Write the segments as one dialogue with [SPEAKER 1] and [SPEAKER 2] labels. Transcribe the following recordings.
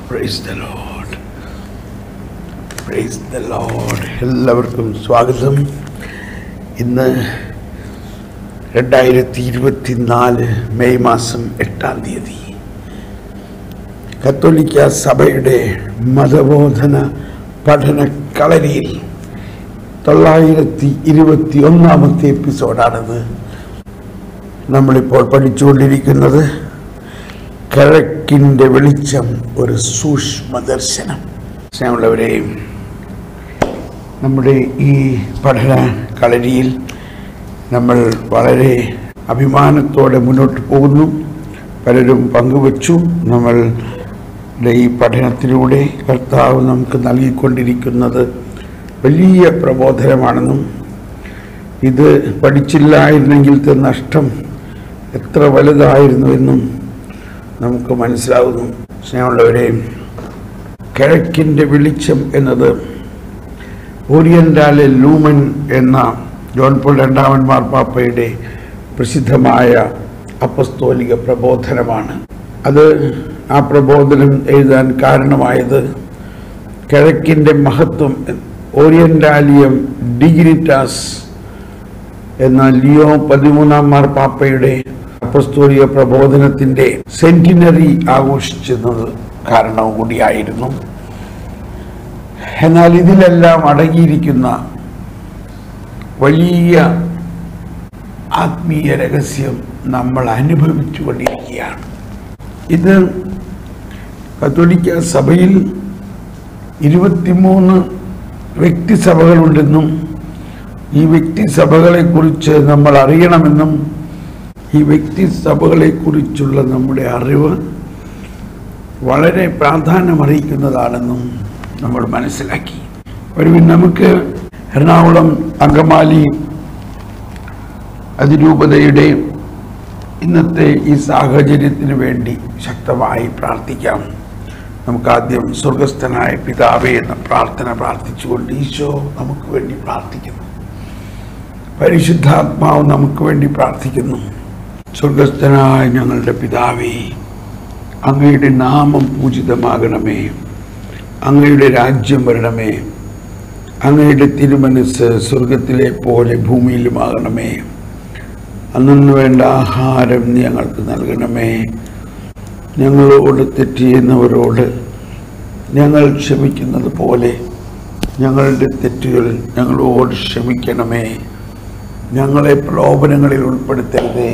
[SPEAKER 1] Price the lord praise the lord എല്ലാവർക്കും സ്വാഗതം ഇന്ന് രണ്ടായിരത്തി ഇരുപത്തിനാല് മെയ് മാസം എട്ടാം തീയതി കത്തോലിക്ക സഭയുടെ മതബോധന പഠന കളരിയിൽ തൊള്ളായിരത്തി ഇരുപത്തി ഒന്നാമത്തെ എപ്പിസോഡാണിത് നമ്മളിപ്പോൾ പഠിച്ചുകൊണ്ടിരിക്കുന്നത് കിഴക്കിൻ്റെ വെളിച്ചം ഒരു സൂക്ഷ്മ ദർശനം സ്നേഹമുള്ളവരെയും നമ്മുടെ ഈ പഠന കളരിയിൽ നമ്മൾ വളരെ അഭിമാനത്തോടെ മുന്നോട്ട് പോകുന്നു പലരും പങ്കുവച്ചു നമ്മളുടെ ഈ പഠനത്തിലൂടെ കർത്താവ് നമുക്ക് നൽകിക്കൊണ്ടിരിക്കുന്നത് വലിയ പ്രബോധനമാണെന്നും ഇത് പഠിച്ചില്ലായിരുന്നെങ്കിലത്തെ നഷ്ടം എത്ര വലുതായിരുന്നുവെന്നും നമുക്ക് മനസ്സിലാകുന്നു സ്നേഹമുള്ളവരെയും കിഴക്കിൻ്റെ വെളിച്ചം എന്നത് ഓറിയന്റാലെ ലൂമൻ എന്ന ജോൺ പോൾ രണ്ടാമൻ മാർപ്പാപ്പയുടെ പ്രസിദ്ധമായ അപ്പസ്തോലിക പ്രബോധനമാണ് അത് ആ പ്രബോധനം എഴുതാൻ കാരണമായത് കിഴക്കിൻ്റെ മഹത്വം ഓറിയന്റാലിയം ഡിഗ്നിറ്റാസ് എന്ന ലിയോ പതിമൂന്നാം മാർപ്പാപ്പയുടെ അപ്പസ്തോലിക പ്രബോധനത്തിൻ്റെ സെന്റിനറി ആഘോഷിച്ചത് കാരണവും കൂടിയായിരുന്നു എന്നാൽ ഇതിലെല്ലാം അടങ്ങിയിരിക്കുന്ന വലിയ ആത്മീയ രഹസ്യം നമ്മൾ അനുഭവിച്ചു കൊണ്ടിരിക്കുകയാണ് ഇത് കത്തോലിക്ക സഭയിൽ ഇരുപത്തിമൂന്ന് വ്യക്തിസഭകളുണ്ടെന്നും ഈ വ്യക്തിസഭകളെക്കുറിച്ച് നമ്മൾ അറിയണമെന്നും ഈ വ്യക്തിസഭകളെക്കുറിച്ചുള്ള നമ്മുടെ അറിവ് വളരെ പ്രാധാന്യമറിയിക്കുന്നതാണെന്നും നമ്മൾ മനസ്സിലാക്കി ഒരു നമുക്ക് എറണാകുളം അങ്കമാലി അതിരൂപതയുടെ ഇന്നത്തെ ഈ സാഹചര്യത്തിന് വേണ്ടി ശക്തമായി പ്രാർത്ഥിക്കാം നമുക്ക് ആദ്യം സ്വർഗസ്ഥനായ പിതാവേ എന്ന പ്രാർത്ഥന പ്രാർത്ഥിച്ചുകൊണ്ട് ഈശോ നമുക്ക് വേണ്ടി പ്രാർത്ഥിക്കുന്നു പരിശുദ്ധാത്മാവ് നമുക്ക് വേണ്ടി പ്രാർത്ഥിക്കുന്നു സ്വർഗസ്ഥനായ ഞങ്ങളുടെ പിതാവേ അങ്ങയുടെ നാമം പൂജിതമാകണമേ അങ്ങയുടെ രാജ്യം വരണമേ അങ്ങയുടെ തിരുമനസ് സ്വർഗത്തിലെ പോലെ ഭൂമിയിലുമാകണമേ അന്നു വേണ്ട ആഹാരം നീ ഞങ്ങൾക്ക് നൽകണമേ ഞങ്ങളോട് തെറ്റ് ചെയ്യുന്നവരോട് ഞങ്ങൾ ക്ഷമിക്കുന്നത് പോലെ ഞങ്ങളുടെ തെറ്റുകൾ ഞങ്ങളോട് ക്ഷമിക്കണമേ ഞങ്ങളെ പ്രലോഭനങ്ങളിൽ ഉൾപ്പെടുത്തരുതേ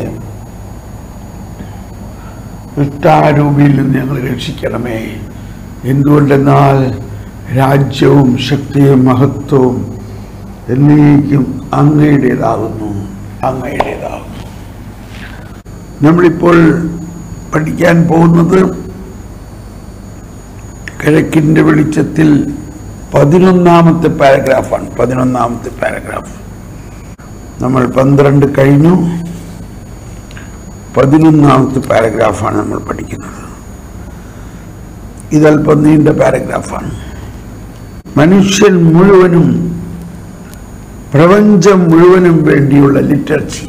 [SPEAKER 1] ദുഷ്ടാരൂപിയിൽ നിന്ന് ഞങ്ങളെ രക്ഷിക്കണമേ എന്തുകൊണ്ടെന്നാൽ രാജ്യവും ശക്തിയും മഹത്വവും എന്നേക്കും അങ്ങയുടേതാകുന്നു അങ്ങയുടേതാകുന്നു നമ്മളിപ്പോൾ പഠിക്കാൻ പോകുന്നത് കിഴക്കിൻ്റെ വെളിച്ചത്തിൽ പതിനൊന്നാമത്തെ പാരഗ്രാഫാണ് പതിനൊന്നാമത്തെ പാരഗ്രാഫ് നമ്മൾ പന്ത്രണ്ട് കഴിഞ്ഞു പതിനൊന്നാമത്തെ പാരഗ്രാഫാണ് നമ്മൾ പഠിക്കുന്നത് ഇതല്പം നീണ്ട പാരഗ്രാഫാണ് മനുഷ്യൻ മുഴുവനും പ്രപഞ്ചം മുഴുവനും വേണ്ടിയുള്ള liturgy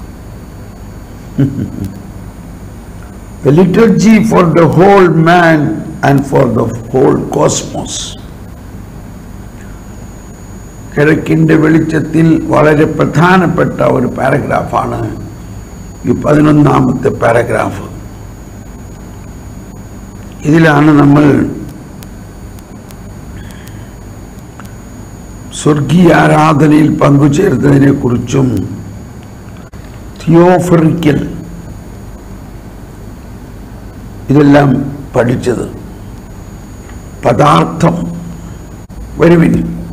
[SPEAKER 1] The liturgy for the whole man and for the whole cosmos. കിഴക്കിൻ്റെ വെളിച്ചത്തിൽ വളരെ പ്രധാനപ്പെട്ട ഒരു പാരഗ്രാഫാണ് ഈ പതിനൊന്നാമത്തെ പാരഗ്രാഫ് ഇതിലാണ് നമ്മൾ സ്വർഗീയ ആരാധനയിൽ പങ്കുചേർത്തതിനെ കുറിച്ചും തിയോഫറിക്കൽ ഇതെല്ലാം പഠിച്ചത് പദാർത്ഥം വരുവിൻ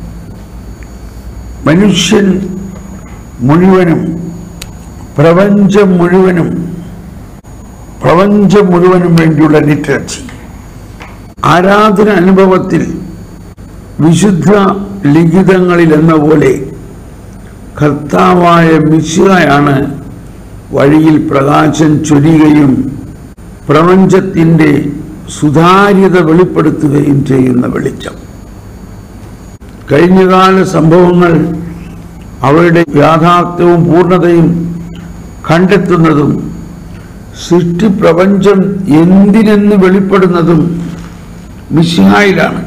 [SPEAKER 1] മനുഷ്യൻ മുഴുവനും പ്രപഞ്ചം മുഴുവനും പ്രപഞ്ചം മുഴുവനും വേണ്ടിയുള്ള ലിറ്ററച്ചി ആരാധന അനുഭവത്തിൽ വിശുദ്ധ ലിഖിതങ്ങളിൽ എന്ന പോലെ കർത്താവായ മിശിഹയാണ് വഴിയിൽ പ്രകാശം ചൊരിയുകയും പ്രപഞ്ചത്തിൻ്റെ സുതാര്യത വെളിപ്പെടുത്തുകയും ചെയ്യുന്ന വെളിച്ചം കഴിഞ്ഞകാല സംഭവങ്ങൾ അവയുടെ യാഥാർത്ഥ്യവും പൂർണ്ണതയും കണ്ടെത്തുന്നതും സൃഷ്ടിപ്രപഞ്ചം എന്തിനെന്ന് വെളിപ്പെടുന്നതും മിശിഹായിലാണ്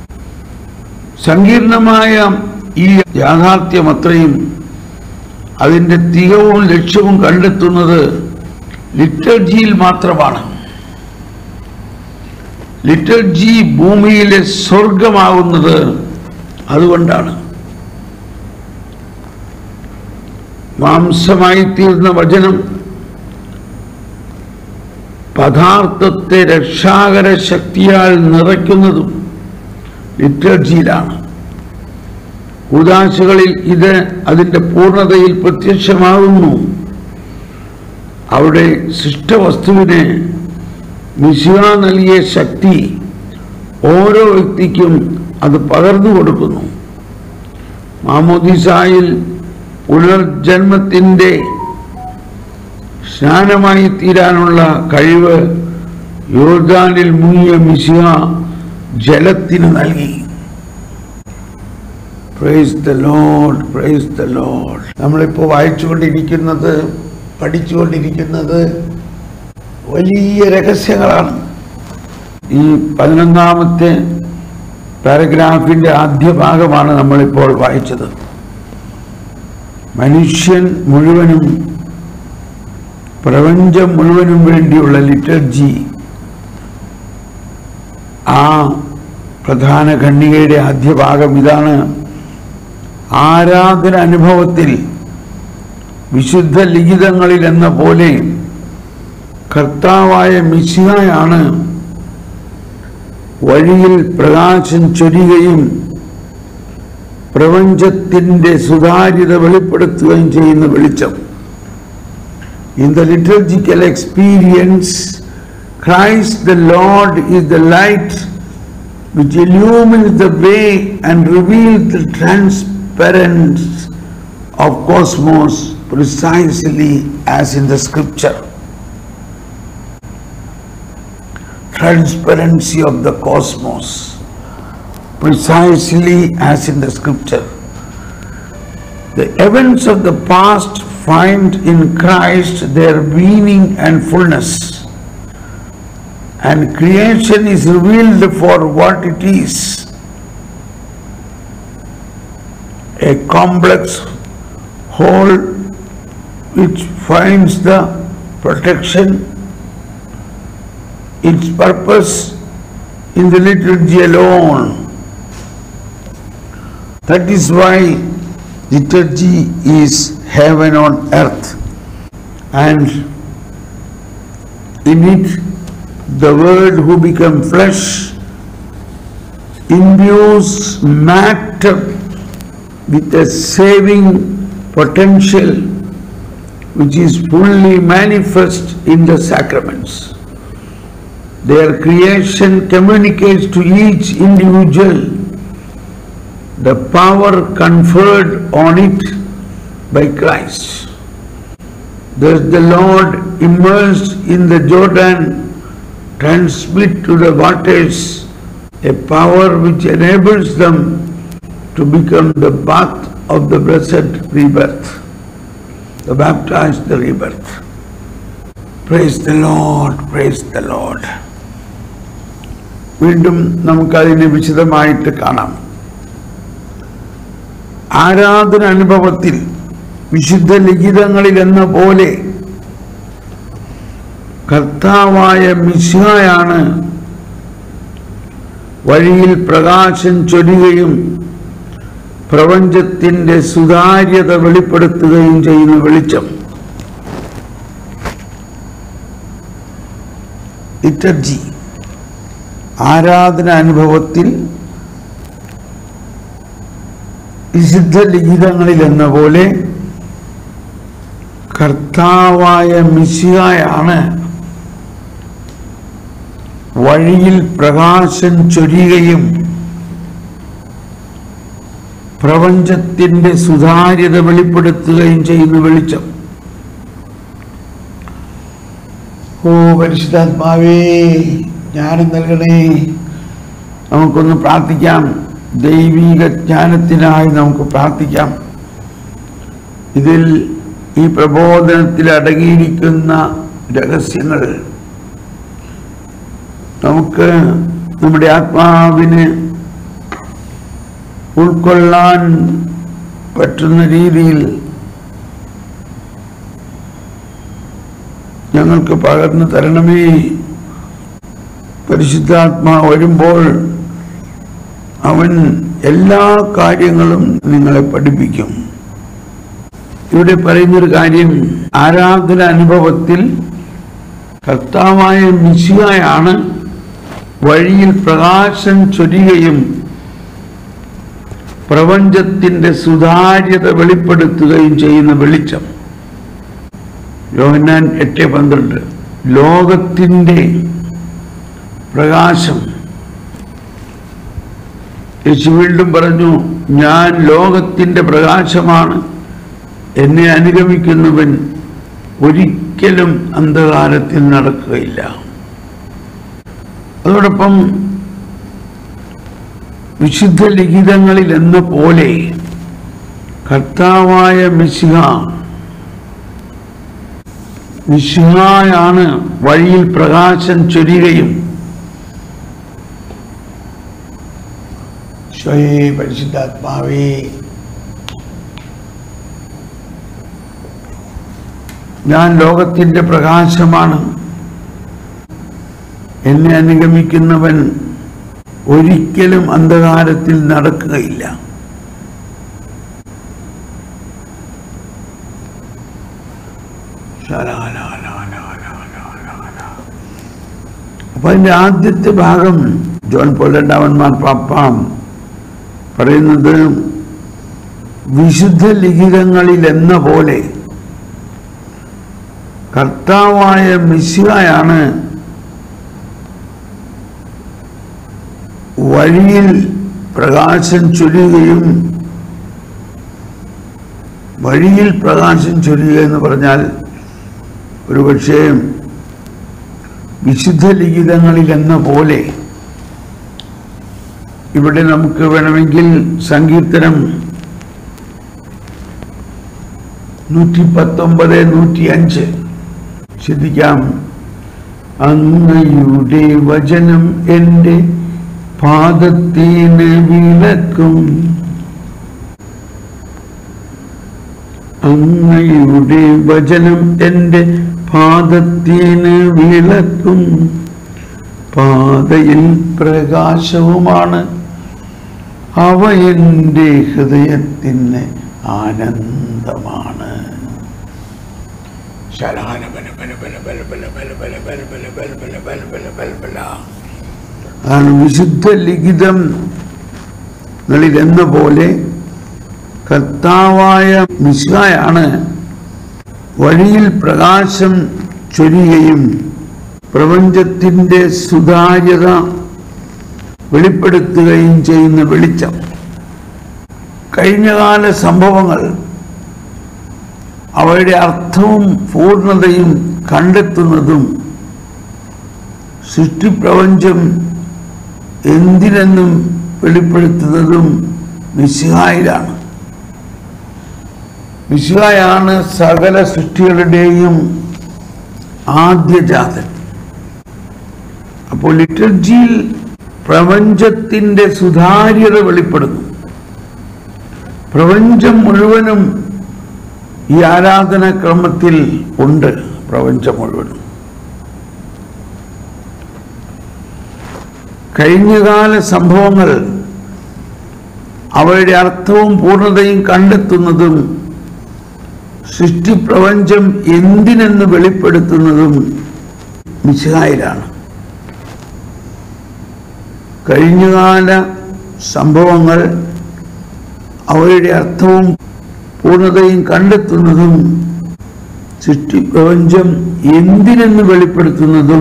[SPEAKER 1] സങ്കീർണമായ ഈ യാഥാർത്ഥ്യം അത്രയും അതിൻ്റെ തികവും ലക്ഷ്യവും കണ്ടെത്തുന്നത് ലിറ്റർജിയിൽ മാത്രമാണ് ലിറ്റർജി ഭൂമിയിലെ സ്വർഗമാകുന്നത് അതുകൊണ്ടാണ് മാംസമായി തീർന്ന വചനം പദാർത്ഥത്തെ രക്ഷാകര ശക്തിയാൽ നിറയ്ക്കുന്നതും ലിറ്റർജിയിലാണ് ഉദാശകളിൽ ഇത് അതിൻ്റെ പൂർണ്ണതയിൽ പ്രത്യക്ഷമാകുന്നു അവിടെ സൃഷ്ടവസ്തുവിന് മിശിഹ നൽകിയ ശക്തി ഓരോ വ്യക്തിക്കും അത് പകർന്നു കൊടുക്കുന്നു മാമോദിസായിൽ പുനർജന്മത്തിൻ്റെ സ്നാനമായി തീരാനുള്ള കഴിവ് യോർദാനിൽ മുങ്ങിയ മിശിഹ ജലത്തിന് നൽകി praise the lord praise the lord നമ്മളിപ്പോൾ വായിച്ചുകൊണ്ടിരിക്കുന്നത് പഠിച്ചുകൊണ്ടിരിക്കുന്നത് വലിയ രഹസ്യങ്ങളാണ് ഈ പതിനൊന്നാമത്തെ പാരഗ്രാഫിൻ്റെ ആദ്യ ഭാഗമാണ് നമ്മളിപ്പോൾ വായിച്ചത് മനുഷ്യൻ മുഴുവനും പ്രപഞ്ചം മുഴുവനും വേണ്ടിയുള്ള ലിറ്റർജി ആ പ്രധാന ഖണ്ഡികയുടെ ആദ്യ ഭാഗം ഇതാണ് ആരാധന അനുഭവത്തിൽ വിശുദ്ധ ലിഖിതങ്ങളിൽ എന്ന പോലെ കർത്താവായ മിശിഹായാണ് വഴിയിൽ പ്രകാശം ചൊരിയുകയും പ്രപഞ്ചത്തിൻ്റെ സുതാര്യത വെളിപ്പെടുത്തുകയും ചെയ്യുന്ന വെളിച്ചം In the liturgical experience, Christ the Lord is the light which illumines the way and reveals the transparence of cosmos precisely as in the scripture. Transparency of the cosmos precisely as in the scripture. The events of the past find in Christ their meaning and fullness, and creation is revealed for what it is a complex whole which finds the protection, its purpose in the liturgy alone. That is why liturgy is heaven on earth and in it the word who become flesh imbues matter with a saving potential which is fully manifest in the sacraments their creation communicates to each individual the power conferred on it by Christ. Thus the Lord immersed in the Jordan transmit to the waters a power which enables them to become the bath of the blessed rebirth, the baptized the rebirth. Praise the Lord, praise the Lord. വീണ്ടും നമുക്കതിനെ വിശദമായിട്ട് കാണാം ആരാധന അനുഭവത്തിൽ വിശുദ്ധ ലിഖിതങ്ങളിൽ എന്ന പോലെ കർത്താവായ മിശായാണ് വഴിയിൽ പ്രകാശം ചൊരിയുകയും പ്രപഞ്ചത്തിന്റെ സുതാര്യത വെളിപ്പെടുത്തുകയും ചെയ്യുന്ന വെളിച്ചം ലിറ്റർജി ആരാധന അനുഭവത്തിൽ വിശുദ്ധ ലിഖിതങ്ങളിൽ എന്ന പോലെ കർത്താവായ മിശിഹായാണ് വഴിയിൽ പ്രകാശം ചൊരിയുകയും പ്രപഞ്ചത്തിന്റെ സുതാര്യത വെളിപ്പെടുത്തുകയും ചെയ്യുന്ന വെളിച്ചം ഓ പരിശുദ്ധാത്മാവേ ജ്ഞാനം നൽകണേ നമുക്കൊന്ന് പ്രാർത്ഥിക്കാം ദൈവിക ജ്ഞാനത്തിനായി നമുക്ക് പ്രാർത്ഥിക്കാം ഇതിൽ ഈ പ്രബോധനത്തിൽ അടങ്ങിയിരിക്കുന്ന രഹസ്യങ്ങൾ നമുക്ക് നമ്മുടെ ആത്മാവിന് ഉൾക്കൊള്ളാൻ പറ്റുന്ന രീതിയിൽ ഞങ്ങൾക്ക് പകർന്നു തരണമേ പരിശുദ്ധാത്മാ വരുമ്പോൾ അവൻ എല്ലാ കാര്യങ്ങളും നിങ്ങളെ പഠിപ്പിക്കും ഇവിടെ പറയുന്നൊരു കാര്യം ആരാധന അനുഭവത്തിൽ കർത്താവായ മിശിയായാണ് വഴിയിൽ പ്രകാശം ചൊരിയുകയും പ്രപഞ്ചത്തിന്റെ സുതാര്യത വെളിപ്പെടുത്തുകയും ചെയ്യുന്ന വെളിച്ചം യോഹന്നാൻ എട്ട് പന്ത്രണ്ട് ലോകത്തിൻ്റെ പ്രകാശം യേശു വീണ്ടും പറഞ്ഞു ഞാൻ ലോകത്തിൻ്റെ പ്രകാശമാണ് എന്നെ അനുഗമിക്കുന്നവൻ ഒരിക്കലും അന്ധകാരത്തിൽ നടക്കുകയില്ല അതോടൊപ്പം വിശുദ്ധ ലിഖിതങ്ങളിൽ എന്ന പോലെ കർത്താവായ മിശിഹ മിശിഹായാണ് വഴിയിൽ പ്രകാശം ചൊരിയുകയും സ്വയേ പരിശുദ്ധാത്മാവേ ഞാൻ ലോകത്തിന്റെ പ്രകാശമാണ് എന്നെ അനുഗമിക്കുന്നവൻ ഒരിക്കലും അന്ധകാരത്തിൽ നടക്കുകയില്ല അപ്പൊ അതിന്റെ ആദ്യത്തെ ഭാഗം ജോൺ പോൾ രണ്ടാമന്മാർ പാപ്പാം പറയുന്നത് വിശുദ്ധ ലിഖിതങ്ങളിൽ എന്ന പോലെ കർത്താവായ മിശിഹായാണ് വഴിയിൽ പ്രകാശം ചൊരിയുകയും വഴിയിൽ പ്രകാശം ചൊരിയുക എന്ന് പറഞ്ഞാൽ ഒരു പക്ഷേ വിശുദ്ധ ലിഖിതങ്ങളിൽ എന്ന പോലെ ഇവിടെ നമുക്ക് വേണമെങ്കിൽ സങ്കീർത്തനം നൂറ്റി പത്തൊമ്പത് നൂറ്റി അഞ്ച് ശ്രദ്ധിക്കാം അങ്ങയുടെ വചനം എൻ്റെ പാദത്തിന് വിളക്കും അങ്ങയുടെ വചനം എൻ്റെ പാദത്തിന് വിളക്കും പാതയിൽ പ്രകാശവുമാണ് അവ എൻ്റെ ഹൃദയത്തിന് ആനന്ദമാണ് ശലാന ബല ബല ബല ബല ബല ബല ബല ബല ബല ബല ബല ബല ബല ബല ബല. അതാണ് വിശുദ്ധ ലിഖിതം എന്ന പോലെ കർത്താവായ മിശായാണ് വഴിയിൽ പ്രകാശം ചൊരിയുകയും പ്രപഞ്ചത്തിൻ്റെ സുതാര്യത വെളിപ്പെടുത്തുകയും ചെയ്യുന്ന വെളിച്ചം കഴിഞ്ഞകാല സംഭവങ്ങൾ അവയുടെ അർത്ഥവും പൂർണ്ണതയും കണ്ടെത്തുന്നതും സൃഷ്ടിപ്രപഞ്ചം എന്തിനെന്നും വെളിപ്പെടുത്തുന്നതും മിശിഹായിലാണ് മിശിഹായാണ് സകല സൃഷ്ടികളുടെയും ആദ്യജാതൻ അപ്പോൾ ലിറ്റർജിയിൽ പ്രപഞ്ചത്തിൻ്റെ സുതാര്യത വെളിപ്പെടുന്നു പ്രപഞ്ചം മുഴുവനും ഈ ആരാധനാക്രമത്തിൽ ഉണ്ട് പ്രപഞ്ചം മുഴുവനും കഴിഞ്ഞകാല സംഭവങ്ങൾ അവയുടെ അർത്ഥവും പൂർണ്ണതയും കണ്ടെത്തുന്നതും സൃഷ്ടിപ്രപഞ്ചം എന്തിനെന്ന് വെളിപ്പെടുത്തുന്നതും മിശിഹായിലാണ് കഴിഞ്ഞകാല സംഭവങ്ങൾ അവയുടെ അർത്ഥവും പൂർണ്ണതയും കണ്ടെത്തുന്നതും സൃഷ്ടിപ്രപഞ്ചം എന്തിനെന്ന് വെളിപ്പെടുത്തുന്നതും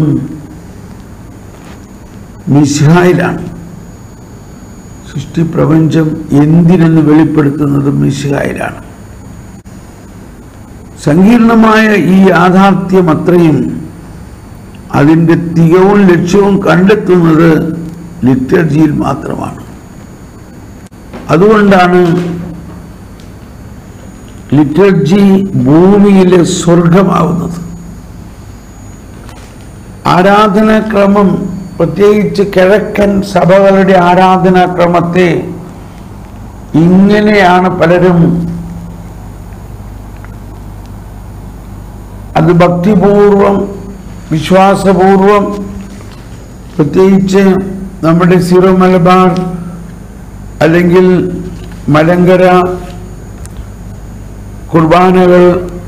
[SPEAKER 1] മിശിഹായിലാണ് സൃഷ്ടിപ്രപഞ്ചം എന്തിനെന്ന് വെളിപ്പെടുത്തുന്നതും മിശിഹായിലാണ് സങ്കീർണമായ ഈ യാഥാർത്ഥ്യം അത്രയും അതിൻ്റെ തികവും ലക്ഷ്യവും കണ്ടെത്തുന്നത് ലിറ്റർജിയിൽ മാത്രമാണ് അതുകൊണ്ടാണ് ലിറ്റർജി ഭൂമിയിലെ സ്വർഗമാവുന്നത് ആരാധനാക്രമം പ്രത്യേകിച്ച് കിഴക്കൻ സഭകളുടെ ആരാധനാക്രമത്തെ ഇങ്ങനെയാണ് പലരും അത് ഭക്തിപൂർവം വിശ്വാസപൂർവം പ്രത്യേകിച്ച് നമ്മുടെ സീറോ മലബാർ അല്ലെങ്കിൽ മലങ്കര കുർബാനകൾ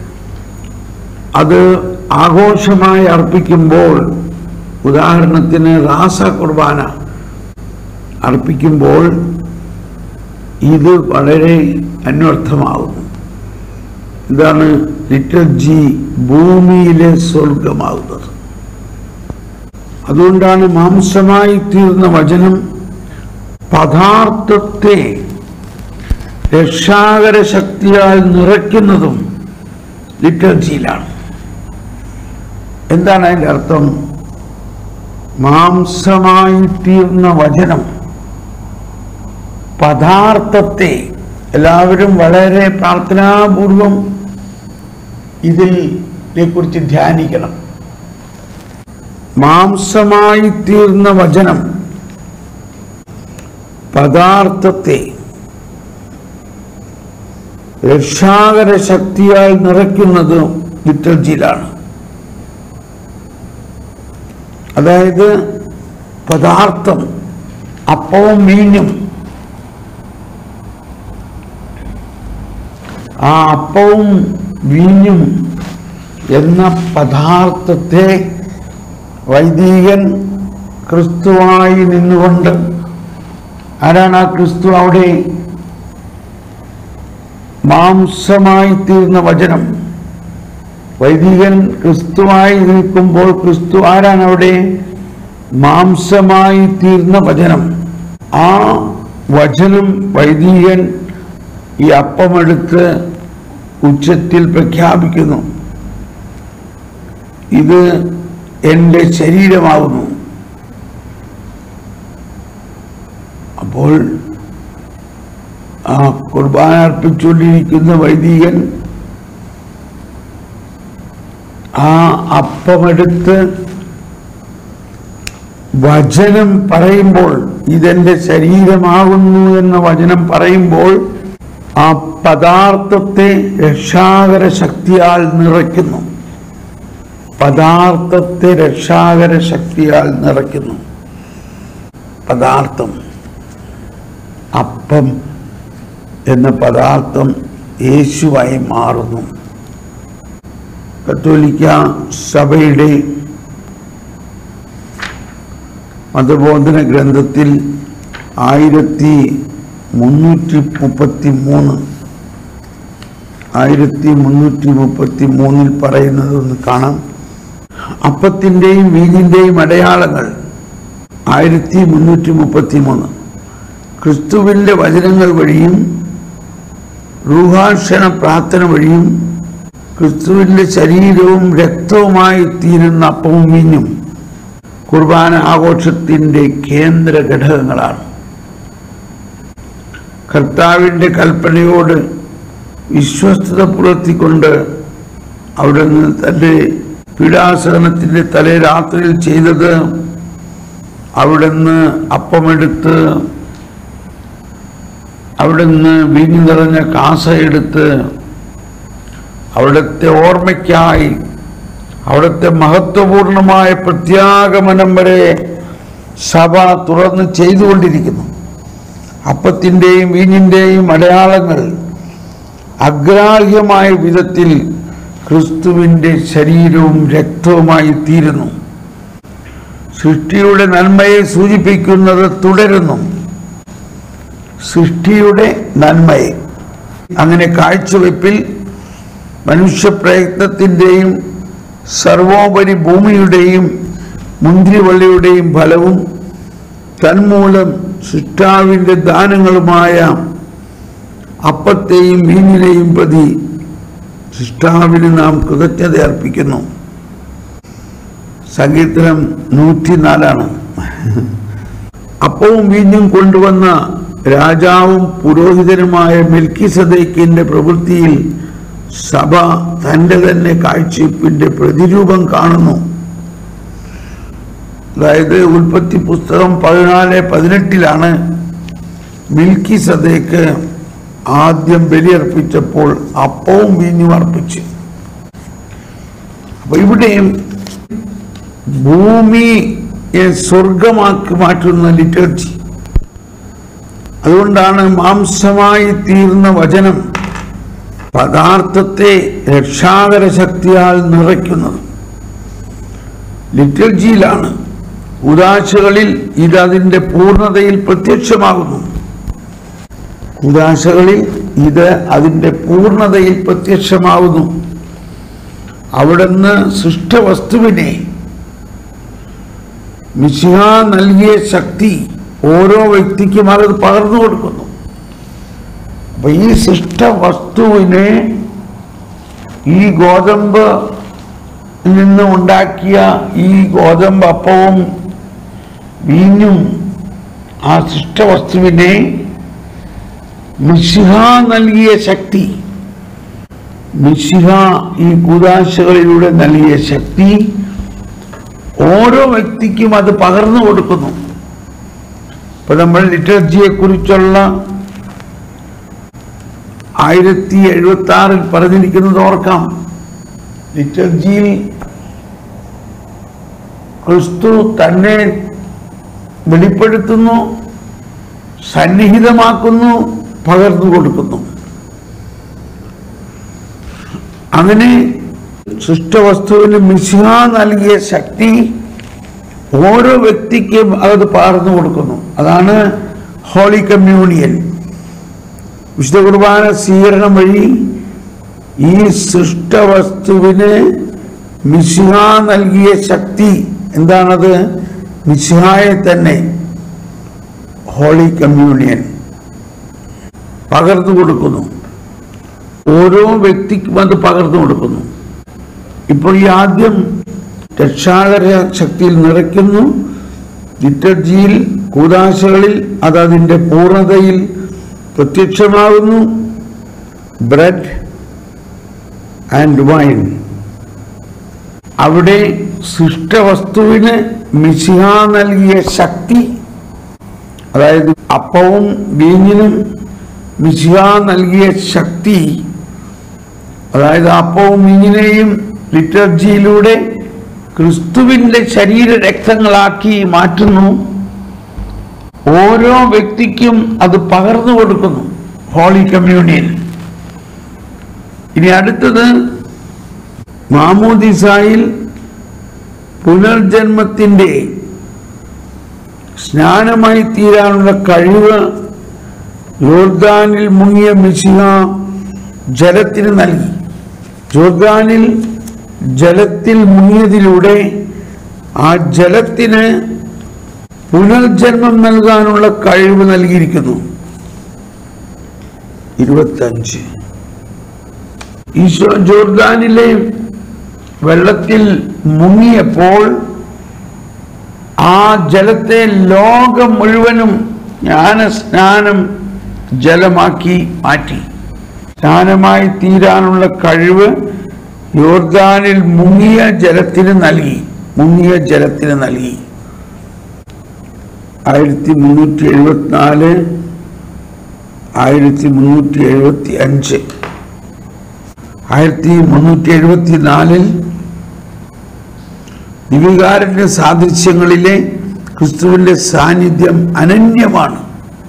[SPEAKER 1] അത് ആഘോഷമായി അർപ്പിക്കുമ്പോൾ ഉദാഹരണത്തിന് റാസ കുർബാന അർപ്പിക്കുമ്പോൾ ഇത് വളരെ അന്വർത്ഥമാകുന്നു ഇതാണ് ലിറ്റർജി ഭൂമിയിലെ സ്വർഗമാകുന്നത് അതുകൊണ്ടാണ് മാംസമായി തീർന്ന വചനം പദാർത്ഥത്തെ രക്ഷാകര ശക്തിയാൽ നിറയ്ക്കുന്നതും ലിറ്റർജിയിലാണ് എന്താണ് അതിൻ്റെ അർത്ഥം മാംസമായി തീർന്ന വചനം പദാർത്ഥത്തെ എല്ലാവരും വളരെ പ്രാർത്ഥനാപൂർവം ഇതിനെ കുറിച്ച് ധ്യാനിക്കണം മാംസമായി തീർന്ന വചനം പദാർത്ഥത്തെ രക്ഷാകര ശക്തിയാൽ നിറയ്ക്കുന്നത് ലിറ്റർജിയിലാണ് അതായത് പദാർത്ഥം അപ്പവും മീനും ആ അപ്പവും വീഞ്ഞും എന്ന പദാർത്ഥത്തെ വൈദികൻ ക്രിസ്തുവായി നിന്നുകൊണ്ട് ആരാണ് ആ ക്രിസ്തു അവിടെ മാംസമായി തീർന്ന വചനം വൈദികൻ ക്രിസ്തുവായി നിൽക്കുമ്പോൾ ക്രിസ്തു ആരാണ് അവിടെ മാംസമായി തീർന്ന വചനം ആ വചനം വൈദികൻ ഈ അപ്പമെടുത്ത് ഉച്ചത്തിൽ പ്രഖ്യാപിക്കുന്നു ഇത് എൻ്റെ ശരീരമാകുന്നു അപ്പോൾ ആ കുർബാന അർപ്പിച്ചുകൊണ്ടിരിക്കുന്ന വൈദികൻ ആ അപ്പമെടുത്ത് വചനം പറയുമ്പോൾ ഇതെന്റെ ശരീരമാകുന്നു എന്ന വചനം പറയുമ്പോൾ ആ പദാർത്ഥത്തെ രക്ഷാകര ശക്തിയാൽ നിറയ്ക്കുന്നു പദാർത്ഥത്തെ രക്ഷാകര ശക്തിയാൽ നിറയ്ക്കുന്നു പദാർത്ഥം അപ്പം എന്ന പദാർത്ഥം യേശുവായി മാറുന്നു കത്തോലിക്ക സഭയുടെ മതബോധന ഗ്രന്ഥത്തിൽ ആയിരത്തി മുന്നൂറ്റി മുപ്പത്തി മൂന്ന് ആയിരത്തി മുന്നൂറ്റി മുപ്പത്തി മൂന്നിൽ പറയുന്നത് ഒന്ന് കാണാം അപ്പത്തിൻ്റെയും വീഞ്ഞിൻ്റെയും അടയാളങ്ങൾ ആയിരത്തി മുന്നൂറ്റി മുപ്പത്തി മൂന്ന് ക്രിസ്തുവിൻ്റെ വചനങ്ങൾ വഴിയും റൂഹാക്ഷണ പ്രാർത്ഥന വഴിയും ക്രിസ്തുവിൻ്റെ ശരീരവും രക്തവുമായി തീരുന്ന അപ്പവും വീഞ്ഞും കുർബാന ആഘോഷത്തിൻ്റെ കേന്ദ്ര ഘടകങ്ങളാണ് കർത്താവിൻ്റെ കൽപ്പനയോട് വിശ്വസ്തത പുലർത്തിക്കൊണ്ട് അവിടുന്ന് തൻ്റെ പീഡാസഹനത്തിൻ്റെ തലേ രാത്രിയിൽ ചെയ്തത് അവിടുന്ന് അപ്പമെടുത്ത് അവിടുന്ന് വീഞ്ഞു നിറഞ്ഞ കാസ എടുത്ത് അവിടുത്തെ ഓർമ്മയ്ക്കായി അവിടുത്തെ മഹത്വപൂർണമായ പ്രത്യാഗമനം വരെ സഭ തുറന്ന് ചെയ്തുകൊണ്ടിരിക്കുന്നു അപ്പത്തിൻ്റെയും വീഞ്ഞിൻ്റെയും അടയാളങ്ങൾ അഗ്രാഹ്യമായ വിധത്തിൽ ക്രിസ്തുവിൻ്റെ ശരീരവും രക്തവുമായി തീരുന്നു സൃഷ്ടിയുടെ നന്മയെ സൂചിപ്പിക്കുന്നത് തുടരുന്നു സൃഷ്ടിയുടെ നന്മയെ അങ്ങനെ കാഴ്ചവെപ്പിൽ മനുഷ്യപ്രയത്നത്തിൻ്റെയും സർവോപരി ഭൂമിയുടെയും മുന്തിരിവള്ളിയുടെയും ഫലവും തന്മൂലം സൃഷ്ടാവിൻ്റെ ദാനങ്ങളുമായ അപ്പത്തെയും മീനിനെയും പ്രതി സൃഷ്ടാവിന് നാം കൃതജ്ഞത അർപ്പിക്കുന്നു സങ്കീർത്തനം നൂറ്റിനാലാണ് അപ്പവും വീഞ്ഞും കൊണ്ടുവന്ന രാജാവും പുരോഹിതനുമായ മെൽക്കി സദേക്കിന്റെ പ്രവൃത്തിയിൽ സഭ തൻ്റെ തന്നെ കാഴ്ചവെപ്പിന്റെ പ്രതിരൂപം കാണുന്നു അതായത് ഉൽപ്പത്തി പുസ്തകം പതിനാല് പതിനെട്ടിലാണ് മിൽക്കി സദേക്ക് ആദ്യം ബലിയർപ്പിച്ചപ്പോൾ അപ്പവും വീഞ്ഞും അർപ്പിച്ച് അപ്പൊ ഇവിടെയും ഭൂമിയെ സ്വർഗമാക്കി മാറ്റുന്ന ലിറ്റർജി അതുകൊണ്ടാണ് മാംസമായി തീർന്ന വചനം പദാർത്ഥത്തെ രക്ഷാകര ശക്തിയാൽ നിറയ്ക്കുന്നത് ലിറ്റർജിയിലാണ് ഉദാശകളിൽ ഇത് അതിൻ്റെ പൂർണ്ണതയിൽ പ്രത്യക്ഷമാകുന്നു ഉദാശകളിൽ ഇത് അതിൻ്റെ പൂർണ്ണതയിൽ പ്രത്യക്ഷമാകുന്നു അവിടുന്ന് സൃഷ്ടവസ്തുവിനെ മിശിഹ നൽകിയ ശക്തി ഓരോ വ്യക്തിക്കും അത് പകർന്നു കൊടുക്കുന്നു അപ്പൊ ഈ സൃഷ്ടവസ്തുവിനെ ഈ ഗോതമ്പ് നിന്ന് ഉണ്ടാക്കിയ ഈ ഗോതമ്പ് അപ്പവും വീഞ്ഞും ആ സൃഷ്ടവസ്തുവിനെ മിശിഹ നൽകിയ ശക്തി മിശിഹ ഈ കൂതാശകളിലൂടെ നൽകിയ ശക്തി ഓരോ വ്യക്തിക്കും അത് പകർന്നു കൊടുക്കുന്നു ഇപ്പൊ നമ്മൾ ലിറ്റർജിയെ കുറിച്ചുള്ള ആയിരത്തി എഴുപത്തി ആറിൽ പറഞ്ഞിരിക്കുന്നത് ഓർക്കാം ലിറ്റർജിയിൽ ക്രിസ്തു തന്നെ വെളിപ്പെടുത്തുന്നു സന്നിഹിതമാക്കുന്നു പകർന്നു കൊടുക്കുന്നു അങ്ങനെ സൃഷ്ടവസ്തുവിന് മിശിഹ നൽകിയ ശക്തി ഓരോ വ്യക്തിക്കും അത് പകർന്നു കൊടുക്കുന്നു അതാണ് ഹോളി കമ്മ്യൂണിയൻ വിശുദ്ധ കുർബാന സ്വീകരണം വഴി ഈ സൃഷ്ടവസ്തുവിന് മിശിഹ നൽകിയ ശക്തി എന്താണത് മിശിഹായെ തന്നെ ഹോളി കമ്മ്യൂണിയൻ പകർന്നു കൊടുക്കുന്നു ഓരോ വ്യക്തിക്കും അത് പകർന്നു കൊടുക്കുന്നു ഇപ്പോൾ ഈ ആദ്യം രക്ഷാകര ശക്തിയിൽ നിറയ്ക്കുന്നു ലിറ്റർജിയിൽ കൂതാശകളിൽ അത് അതിൻ്റെ പൂർണ്ണതയിൽ പ്രത്യക്ഷമാകുന്നു ബ്രെഡ് ആൻഡ് വൈൻ അവിടെ സൃഷ്ടവസ്തുവിന് മിശിഹ നൽകിയ ശക്തി അതായത് അപ്പവും വീഞ്ഞിനും മിശിഹ നൽകിയ ശക്തി അതായത് അപ്പവും വീഞ്ഞിനെയും ലിറ്റർജിയിലൂടെ ക്രിസ്തുവിന്റെ ശരീര രക്തങ്ങളാക്കി മാറ്റുന്നു ഓരോ വ്യക്തിക്കും അത് പകർന്നു കൊടുക്കുന്നു ഹോളി കമ്മ്യൂണിയൻ ഇനി അടുത്തത് മാമോദിസായിൽ പുനർജന്മത്തിൻ്റെ സ്നാനമായി തീരാനുള്ള കഴിവ് യോർദാനിൽ മുങ്ങിയ മിശിഹ ജലത്തിന് നൽകി ജോർദാനിൽ ജലത്തിൽ മുങ്ങിയതിലൂടെ ആ ജലത്തിന് പുനർജന്മം നൽകാനുള്ള കഴിവ് നൽകിയിരിക്കുന്നു ഇരുപത്തഞ്ച് ഈശോ ജോർദാനിലെ വെള്ളത്തിൽ മുങ്ങിയപ്പോൾ ആ ജലത്തെ ലോകം മുഴുവനും ജ്ഞാനസ്നാനം ജലമാക്കി മാറ്റി സ്നാനമായി തീരാനുള്ള കഴിവ് യോർദാനിൽ മുങ്ങിയ ജലത്തിന് നൽകി മുങ്ങിയ ജലത്തിന് നൽകി ആയിരത്തി മുന്നൂറ്റി എഴുപത്തിനാല് ആയിരത്തി മുന്നൂറ്റി എഴുപത്തി അഞ്ച് ആയിരത്തി മുന്നൂറ്റി എഴുപത്തി നാലിൽ ദിവികാരന്റെ സാദൃശ്യങ്ങളിലെ ക്രിസ്തുവിന്റെ സാന്നിധ്യം അനന്യമാണ്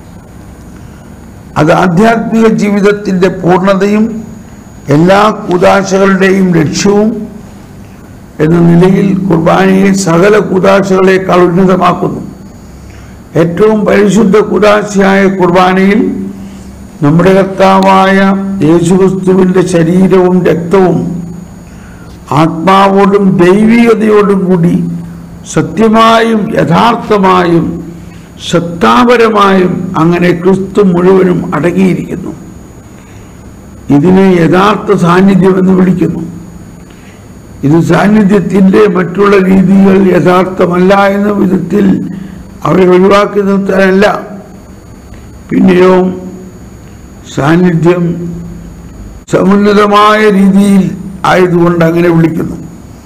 [SPEAKER 1] അത് ആധ്യാത്മിക ജീവിതത്തിന്റെ പൂർണ്ണതയും എല്ലാ കുതാശകളുടെയും ലക്ഷ്യവും എന്ന നിലയിൽ കുർബാനയെ സകല കുതാശകളെക്കാൾ ഉന്നതമാക്കുന്നു ഏറ്റവും പരിശുദ്ധ കുതാശയായ കുർബാനയിൽ നമ്മുടെ കർത്താവായ യേശുക്രിസ്തുവിന്റെ ശരീരവും രക്തവും ആത്മാവോടും ദൈവികതയോടും കൂടി സത്യമായും യഥാർത്ഥമായും സത്താപരമായും അങ്ങനെ ക്രിസ്തു മുഴുവനും അടങ്ങിയിരിക്കുന്നു ഇതിനെ യഥാർത്ഥ സാന്നിധ്യം എന്ന് വിളിക്കുന്നു ഇത് സാന്നിധ്യത്തിൻ്റെ മറ്റുള്ള രീതികൾ യഥാർത്ഥമല്ല എന്ന വിധത്തിൽ അവരെ ഒഴിവാക്കി നിർത്താനല്ല പിന്നെയോ സാന്നിധ്യം സമുന്നതമായ രീതിയിൽ ആയതുകൊണ്ട് അങ്ങനെ വിളിക്കുന്നു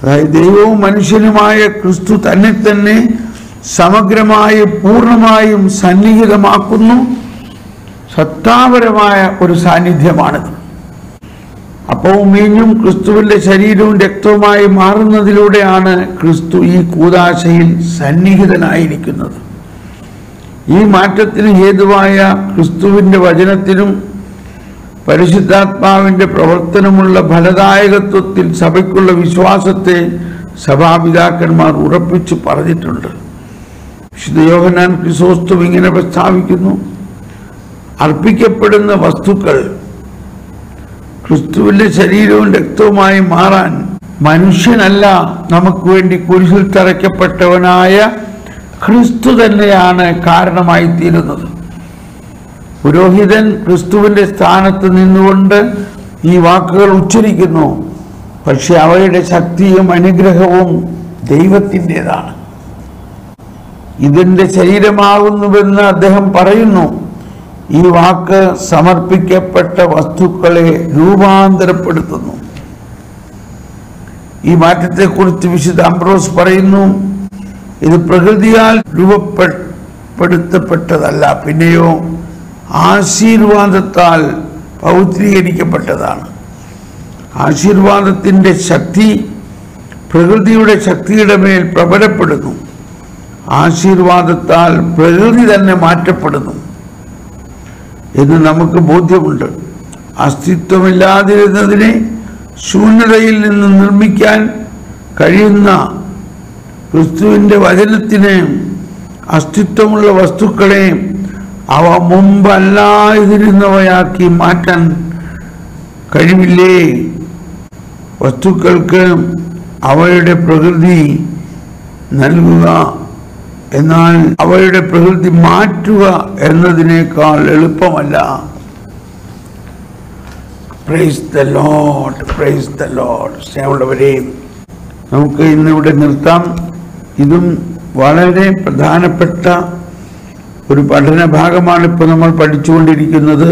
[SPEAKER 1] അതായത് ദൈവവും മനുഷ്യനുമായ ക്രിസ്തു തന്നെ തന്നെ സമഗ്രമായും പൂർണ്ണമായും സന്നിഹിതമാക്കുന്നു സത്താപരമായ ഒരു സാന്നിധ്യമാണിത് അപ്പവും മീഞ്ഞും ക്രിസ്തുവിന്റെ ശരീരവും രക്തവുമായി മാറുന്നതിലൂടെയാണ് ക്രിസ്തു ഈ കൂതാശയിൽ സന്നിഹിതനായിരിക്കുന്നത് ഈ മാറ്റത്തിന് ഹേതുവായ ക്രിസ്തുവിന്റെ വചനത്തിനും പരിശുദ്ധാത്മാവിന്റെ പ്രവർത്തനമുള്ള ഫലദായകത്വത്തിൽ സഭയ്ക്കുള്ള വിശ്വാസത്തെ സഭാപിതാക്കന്മാർ ഉറപ്പിച്ചു പറഞ്ഞിട്ടുണ്ട് വിശുദ്ധ യോഹനാൻ ക്രിസോസ്തും ഇങ്ങനെ പ്രസ്താവിക്കുന്നു അർപ്പിക്കപ്പെടുന്ന വസ്തുക്കൾ ക്രിസ്തുവിന്റെ ശരീരവും രക്തവുമായി മാറാൻ മനുഷ്യനല്ല നമുക്ക് വേണ്ടി കുരിശിൽ തറയ്ക്കപ്പെട്ടവനായ ക്രിസ്തു തന്നെയാണ് കാരണമായി തീരുന്നത് പുരോഹിതൻ ക്രിസ്തുവിന്റെ സ്ഥാനത്ത് നിന്നുകൊണ്ട് ഈ വാക്കുകൾ ഉച്ചരിക്കുന്നു പക്ഷെ അവയുടെ ശക്തിയും അനുഗ്രഹവും ദൈവത്തിൻ്റെതാണ് ഇതിന്റെ ശരീരമാകുന്നുവെന്ന് അദ്ദേഹം പറയുന്നു ഈ വാക്ക് സമർപ്പിക്കപ്പെട്ട വസ്തുക്കളെ രൂപാന്തരപ്പെടുത്തുന്നു ഈ മാറ്റത്തെക്കുറിച്ച് വിശുദ്ധ അംബ്രോസ് പറയുന്നു ഇത് പ്രകൃതിയാൽ രൂപപ്പെടുത്തപ്പെട്ടതല്ല പിന്നെയോ ആശീർവാദത്താൽ പൗത്രീകരിക്കപ്പെട്ടതാണ് ആശീർവാദത്തിൻ്റെ ശക്തി പ്രകൃതിയുടെ ശക്തിയുടെ മേൽ പ്രബലപ്പെടുന്നു ആശീർവാദത്താൽ പ്രകൃതി തന്നെ മാറ്റപ്പെടുന്നു എന്ന് നമുക്ക് ബോധ്യമുണ്ട് അസ്തിത്വമില്ലാതിരുന്നതിനെ ശൂന്യതയിൽ നിന്ന് നിർമ്മിക്കാൻ കഴിയുന്ന ക്രിസ്തുവിൻ്റെ വചനത്തിന് അസ്തിത്വമുള്ള വസ്തുക്കളെ അവ മുമ്പല്ലാതിരുന്നവയാക്കി മാറ്റാൻ കഴിവില്ലേ വസ്തുക്കൾക്ക് അവയുടെ പ്രകൃതി നൽകുക എന്നാൽ അവയുടെ പ്രകൃതി മാറ്റുക എന്നതിനേക്കാൾ എളുപ്പമല്ല praise the lord praise the lord സ്നേഹമുള്ളവരെ നമുക്ക് ഇന്നിവിടെ നിർത്താം ഇതും വളരെ പ്രധാനപ്പെട്ട ഒരു പഠന ഭാഗമാണ് ഇപ്പോൾ നമ്മൾ പഠിച്ചുകൊണ്ടിരിക്കുന്നത്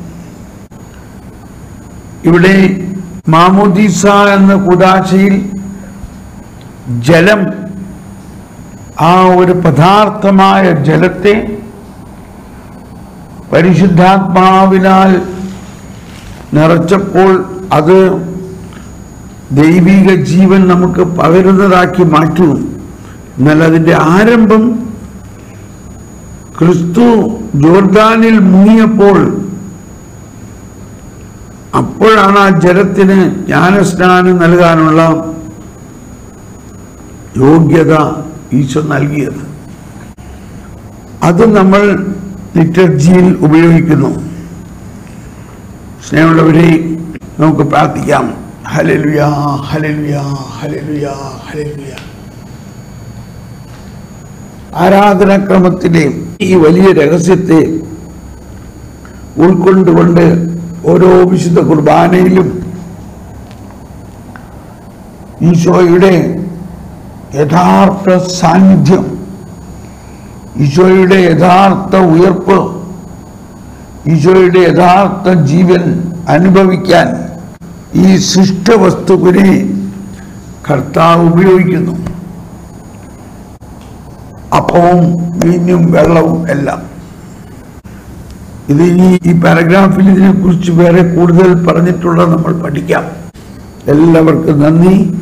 [SPEAKER 1] ഇവിടെ മാമുദീസ എന്ന കുദാശയിൽ ജലം ആ ഒരു പദാർത്ഥമായ ജലത്തെ പരിശുദ്ധാത്മാവിനാൽ നിറച്ചപ്പോൾ അത് ദൈവിക ജീവൻ നമുക്ക് പകരുന്നതാക്കി മാറ്റും എന്നാൽ അതിൻ്റെ ആരംഭം ക്രിസ്തു ജോർദാനിൽ മുങ്ങിയപ്പോൾ അപ്പോഴാണ് ആ ജലത്തിന് ജ്ഞാനസ്നാനം നൽകാനുള്ള യോഗ്യത ഈശോ നൽകിയത് അത് നമ്മൾ ലിറ്റർജിയിൽ ഉപയോഗിക്കുന്നു സ്നേഹമുള്ളവരെ നമുക്ക് പ്രാർത്ഥിക്കാം ഹലലുയാ ഹലലുയാ ഹലലുയാ ഹലലുയാ ആരാധനാക്രമത്തിലെ ഈ വലിയ രഹസ്യത്തെ ഉൾക്കൊണ്ടുകൊണ്ട് ഓരോ വിശുദ്ധ കുർബാനയിലും ഈശോയുടെ യഥാർത്ഥ സാന്നിധ്യം ഈശോയുടെ യഥാർത്ഥ ഉയർപ്പ് ഈശോയുടെ യഥാർത്ഥ ജീവൻ അനുഭവിക്കാൻ ഈ സൃഷ്ടവസ്തുവിനെ കർത്താവ് ഉപയോഗിക്കുന്നു അപ്പവും വീഞ്ഞും വെള്ളവും എല്ലാം ഇത് ഈ ഈ പാരഗ്രാഫിൽ ഇതിനെക്കുറിച്ച് വേറെ കൂടുതൽ പറഞ്ഞിട്ടുള്ളത് നമ്മൾ പഠിക്കാം എല്ലാവർക്കും നന്ദി